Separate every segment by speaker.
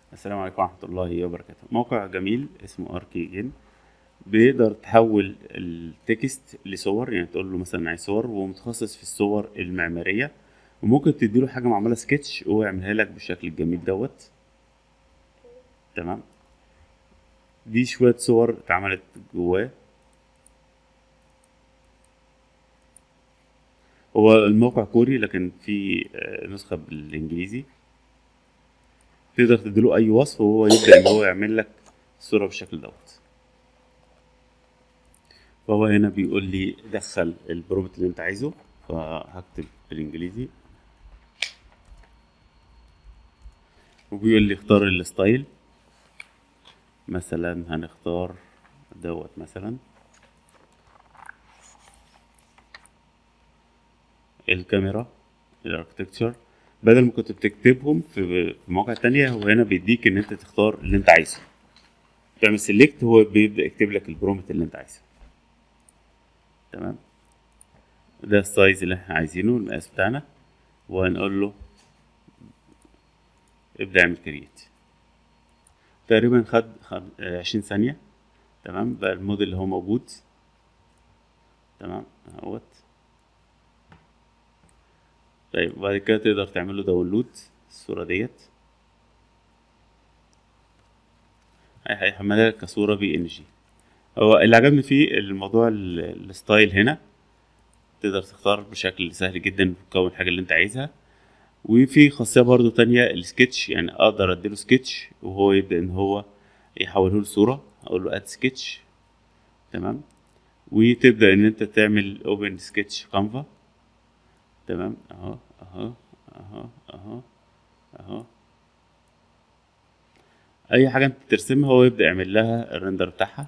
Speaker 1: السلام عليكم ورحمة الله وبركاته موقع جميل اسمه اركي جن بيقدر تحول التكست لصور يعني تقول له مثلا عايز صور ومتخصص في الصور المعمارية وممكن تديله حاجة معمولة سكتش وهو يعملها لك بالشكل الجميل دوت تمام دي شوية صور اتعملت جواه هو الموقع كوري لكن في آه، نسخة بالإنجليزي تقدر تديله أي وصف وهو يبدأ إن هو يعمل لك الصورة بالشكل دوت فهو هنا بيقول لي دخل البرومت اللي أنت عايزه فهكتب بالإنجليزي وبيقول لي اختار الستايل مثلا هنختار دوت مثلا الكاميرا الاركتكتشر بدل ما كنت بتكتبهم في في مواقع تانية هو هنا بيديك ان انت تختار اللي انت عايزه تعمل سيلكت هو بيبدأ يكتب لك البرومت اللي انت عايزه تمام ده السايز اللي احنا عايزينه المقاس بتاعنا وهنقول له ابدأ اعمل كرييت تقريبا خد خد عشرين ثانية تمام بقى الموديل اللي هو موجود تمام اهوت طيب وبعد كده تقدر تعمل له داونلود الصورة ديت هي- هيحملها لك كصورة بي ان جي هو اللي عجبني فيه الموضوع ال- الستايل هنا تقدر تختار بشكل سهل جدا تكون الحاجة اللي انت عايزها وفي خاصية برضو تانية السكتش يعني اقدر اديله سكتش وهو يبدأ ان هو يحوله لصورة اقول له اد سكتش تمام وتبدأ ان انت تعمل اوبن سكتش كانفا تمام اهو اهو اهو اهو اهو اي حاجة انت ترسمها هو يبدأ يعمل لها الريندر بتاعها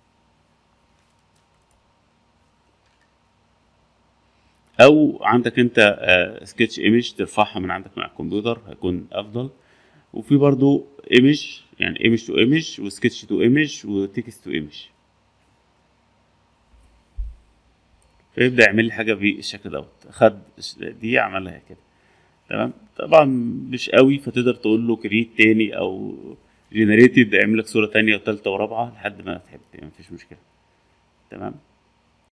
Speaker 1: او عندك انت سكتش ايمج ترفعها من عندك من على الكمبيوتر هيكون افضل وفي برضو ايمج يعني ايمج تو ايمج وسكتش تو ايمج وتكست تو ايمج فيبدا يعمل لي حاجه بالشكل دوت خد دي عملها كده تمام طبعا مش قوي فتقدر تقول له كريت تاني او جنريت يبدا يعمل لك صوره تانية وتالتة ورابعه لحد ما تحب يعني مفيش مشكله تمام